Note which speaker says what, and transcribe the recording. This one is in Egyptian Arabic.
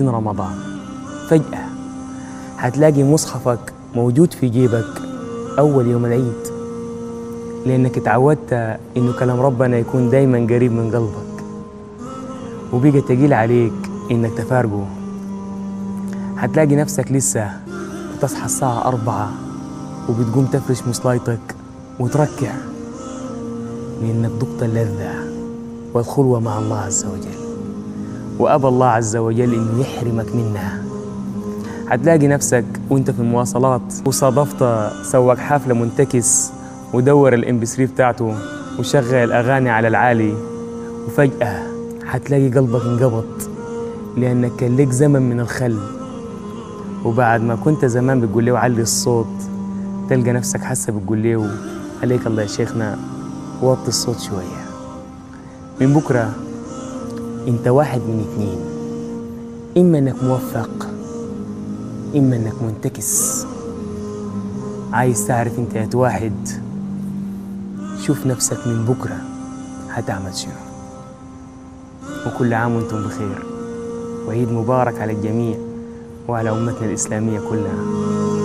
Speaker 1: من رمضان فجأة هتلاقي مصحفك موجود في جيبك أول يوم العيد لأنك اتعودت إنه كلام ربنا يكون دايما قريب من قلبك وبقى تقيل عليك إنك تفارقه هتلاقي نفسك لسه بتصحى الساعة أربعة وبتقوم تفرش مصلايتك وتركع لأنك ذقت اللذة والخلوة مع الله عز وجل وأبى الله عز وجل إنه يحرمك منها هتلاقي نفسك وانت في المواصلات وصادفت سواق حفلة منتكس ودور الام بي 3 بتاعته وشغل الأغاني على العالي وفجأة هتلاقي قلبك انقبض لأنك كان لك زمن من الخل وبعد ما كنت زمان بتقول له علي الصوت تلقى نفسك حاسة بتقول له عليك الله يا شيخنا وطي الصوت شوية من بكرة انت واحد من اتنين إما إنك موفق إما إنك منتكس عايز تعرف انت يا واحد شوف نفسك من بكرة هتعمل شنو وكل عام وانتم بخير وعيد مبارك على الجميع وعلى أمتنا الإسلامية كلها